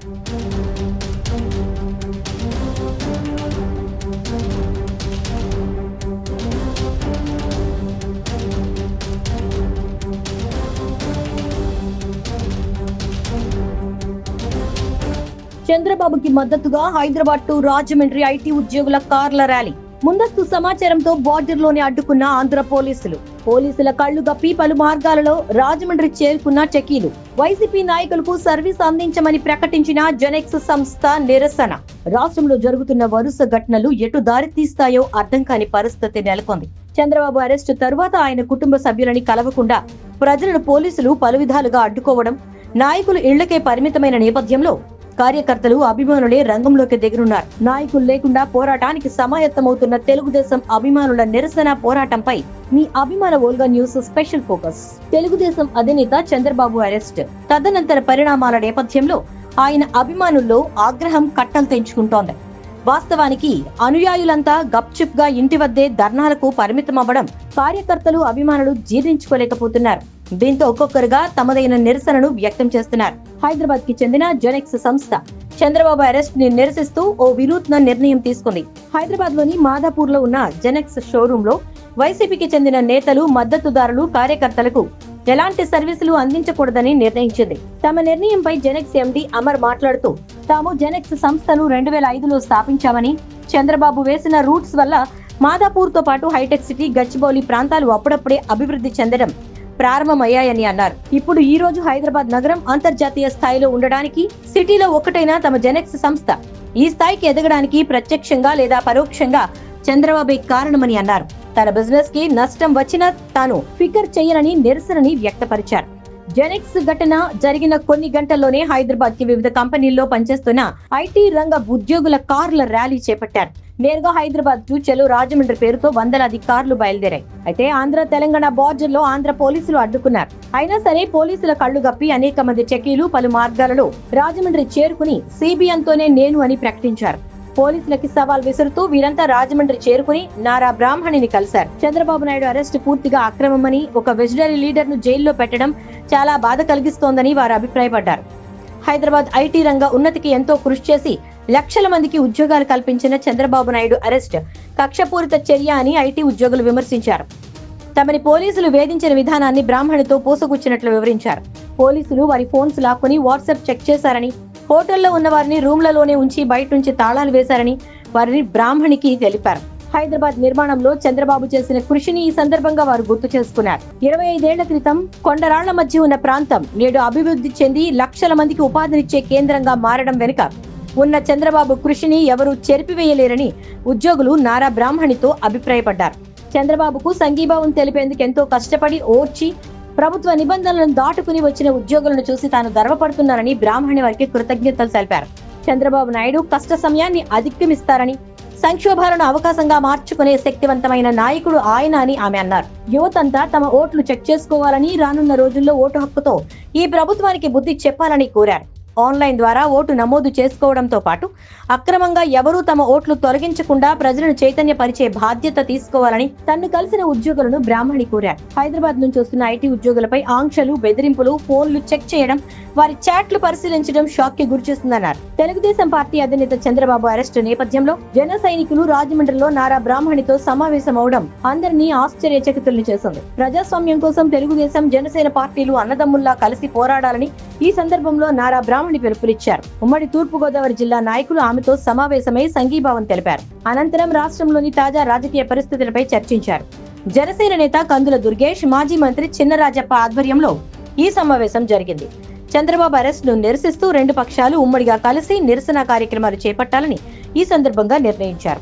చంద్రబాబుకి మద్దతుగా Hyderabad to Rajahmundry IT ఉద్యోగుల కార్ల ర్యాలీ ముందస్తు సమాచారంతో బార్డర్లోనే అడ్డుకున్న ఆంధ్ర పోలీసులు పోలీసుల కళ్లు గప్పి పలు మార్గాలలో రాజమండ్రి చేరుకున్న చెకీలు వైసీపీ నాయకులకు సర్వీస్ అందించమని ప్రకటించిన జెనెక్స్ సంస్థ నిరసన రాష్ట్రంలో జరుగుతున్న వరుస ఘటనలు ఎటు దారి తీస్తాయో అర్థం కాని పరిస్థితి నెలకొంది చంద్రబాబు అరెస్టు తరువాత ఆయన కుటుంబ సభ్యులని కలవకుండా ప్రజలను పోలీసులు పలు విధాలుగా అడ్డుకోవడం నాయకులు ఇళ్లకే పరిమితమైన నేపథ్యంలో కార్యకర్తలు అభిమానులే రంగంలోకి దిగనున్నారు నాయకులు లేకుండా పోరాటానికి సమాయత్తమవుతున్న తెలుగుదేశం అభిమానుల నిరసన పోరాటంపై మీ అభిమాన Volga news special focus Telugu Desam అధినేత చంద్రబాబు అరెస్ట్ తదనంతర పరిణామాల నేపథ్యంలో ఆయన అభిమానుల్లో ఆగ్రహం కట్టలు తెంచుకుంటోంది వాస్తవానికి అనుయాయులంతా గప్చుప్ గా ఇంటి వద్దే ధర్నాలకు పరిమితమవ్వడం కార్యకర్తలు అభిమానులు జీర్ణించుకోలేకపోతున్నారు దీంతో ఒక్కొక్కరుగా తమదైన నిరసనను వ్యక్తం చేస్తున్నారు హైదరాబాద్ కి చెందిన జెనెక్స్ సంస్థ చంద్రబాబు అరెస్ట్ ని నిరసిస్తూ ఓ వినూత్న నిర్ణయం తీసుకుంది హైదరాబాద్ లోని మాదాపూర్ లో ఉన్న జెనెక్స్ షోరూమ్ లో వైసీపీకి చెందిన నేతలు మద్దతుదారులు కార్యకర్తలకు ఎలాంటి సర్వీసులు అందించకూడదని నిర్ణయించింది తమ నిర్ణయంపై జెనెక్స్ ఎండి అమర్ మాట్లాడుతూ తాము జెనెక్స్ సంస్థను రెండు వేల ఐదులో స్థాపించామని చంద్రబాబు వేసిన రూట్స్ వల్ల మాదాపూర్ తో పాటు హైటెక్ సిటీ గచ్చిబౌలి ప్రాంతాలు అప్పుడప్పుడే అభివృద్ధి చెందడం ప్రారంభమయ్యాయని అన్నారు ఇప్పుడు ఈ రోజు హైదరాబాద్ నగరం అంతర్జాతీయ స్థాయిలో ఉండడానికి సిటీలో ఒక్కటైన తమ జెనెక్స్ సంస్థ ఈ స్థాయికి ఎదగడానికి ప్రత్యక్షంగా లేదా పరోక్షంగా చంద్రబాబే కారణమని అన్నారు తన బిజినెస్ కి నష్టం వచ్చినా తాను ఫికర్ చేయనని నిరసనని వ్యక్తపరిచారు జెనెక్స్ ఘటన జరిగిన కొన్ని గంటల్లోనే హైదరాబాద్ కి వివిధ కంపెనీల్లో పనిచేస్తున్న ఐటీ రంగ ఉద్యోగుల కార్ల ర్యాలీ చేపట్టారు నేరుగా హైదరాబాద్ టు చెలో రాజమండ్రి పేరుతో వందలాది కార్లు బయలుదేరాయి అయితే ఆంధ్ర తెలంగాణ బార్డర్ లో ఆంధ్ర పోలీసులు అడ్డుకున్నారు అయినా సరే పోలీసుల కళ్లు గప్పి అనేక మంది చెకీలు పలు మార్గాలలో రాజమండ్రి చేరుకుని సిబిఎన్తోనే నేను అని ప్రకటించారు పోలీసులకి సవాల్ విసురుతూ వీరంతా రాజమండ్రి చేరుకుని నారా బ్రాహ్మణిని కలిశారు చంద్రబాబు నాయుడు అరెస్ట్ పూర్తిగా అక్రమమని ఒక వెజిటరీ లీడర్ ను జైల్లో పెట్టడం చాలా బాధ కలిగిస్తోందని వారు అభిప్రాయపడ్డారు హైదరాబాద్ ఐటీ రంగ ఉన్నతికి ఎంతో కృషి చేసి లక్షల మందికి ఉద్యోగాలు కల్పించిన చంద్రబాబు నాయుడు అరెస్ట్ కక్షపూరిత చర్య అని ఐటీ ఉద్యోగులు విమర్శించారు తమని పోలీసులు వేధించిన విధానాన్ని బ్రాహ్మణితో పూసగుచ్చినట్లు వివరించారు పోలీసులు వారి ఫోన్స్ లాక్కుని వాట్సాప్ చెక్ చేశారని హోటల్లో ఉన్న వారిని రూమ్లలోనే ఉంచి బయట నుంచి తాళాలు వేశారని వారిని బ్రాహ్మణికి తెలిపారు హైదరాబాద్ నిర్మాణంలో చంద్రబాబు చేసిన కృషిని ఈ సందర్భంగా వారు గుర్తు చేసుకున్నారు ఇరవై ఐదేళ్ల క్రితం కొండరాళ్ల మధ్య ఉన్న ప్రాంతం నేడు అభివృద్ధి చెంది లక్షల మందికి ఉపాధినిచ్చే కేంద్రంగా మారడం వెనుక ఉన్న చంద్రబాబు కృషిని ఎవరూ చెరిపివేయలేరని ఉద్యోగులు నారా బ్రాహ్మణితో అభిప్రాయపడ్డారు చంద్రబాబుకు సంఘీభావం తెలిపేందుకు ఎంతో కష్టపడి ఓర్చి ప్రభుత్వ నిబంధనలను దాటుకుని వచ్చిన ఉద్యోగులను చూసి తాను గర్వపడుతున్నానని బ్రాహ్మణి వారికి కృతజ్ఞతలు తెలిపారు చంద్రబాబు నాయుడు కష్ట సమయాన్ని అధిగమిస్తారని సంక్షోభాలను అవకాశంగా మార్చుకునే శక్తివంతమైన నాయకుడు ఆయన అని ఆమె అన్నారు యువతంతా తమ ఓట్లు చెక్ చేసుకోవాలని రానున్న రోజుల్లో ఓటు హక్కుతో ఈ ప్రభుత్వానికి బుద్ధి చెప్పాలని కోరారు ఆన్లైన్ ద్వారా ఓటు నమోదు చేసుకోవడంతో పాటు అక్రమంగా ఎవరూ తమ ఓట్లు తొలగించకుండా ప్రజలను చైతన్యపరిచే బాధ్యత తీసుకోవాలని తన్ను కలిసిన ఉద్యోగులను బ్రాహ్మణి కోరారు హైదరాబాద్ నుంచి వస్తున్న ఐటీ ఉద్యోగులపై ఆంక్షలు బెదిరింపులు ఫోన్లు చెక్ చేయడం వారి చాట్లు పరిశీలించడం షాక్ కి గురిచేస్తుందన్నారు తెలుగుదేశం పార్టీ అధినేత చంద్రబాబు అరెస్టు నేపథ్యంలో జన సైనికులు రాజమండ్రిలో నారా బ్రాహ్మణితో సమావేశం అవడం అందరినీ ఆశ్చర్యచకితుల్ని చేసింది ప్రజాస్వామ్యం కోసం తెలుగుదేశం జనసేన పార్టీలు అన్నదమ్ముల్లా కలిసి పోరాడాలని ఈ సందర్భంలో నారా బ్రాహ్మణి పిలుపునిచ్చారు ఉమ్మడి తూర్పు గోదావరి జిల్లా నాయకులు ఆమెతో సమావేశమై సంఘీభావం తెలిపారు అనంతరం రాష్ట్రంలోని తాజా రాజకీయ పరిస్థితులపై చర్చించారు జనసేన నేత కందుల దుర్గేష్ మాజీ మంత్రి చిన్నరాజప్ప ఆధ్వర్యంలో ఈ సమావేశం జరిగింది చంద్రబాబు అరెస్ట్ ను నిరసిస్తూ రెండు పక్షాలు ఉమ్మడిగా కలిసి నిరసన కార్యక్రమాలు చేపట్టాలని ఈ సందర్భంగా నిర్ణయించారు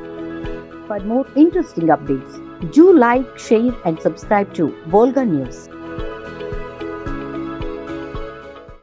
For more interesting updates, do like, share and subscribe to Volga News.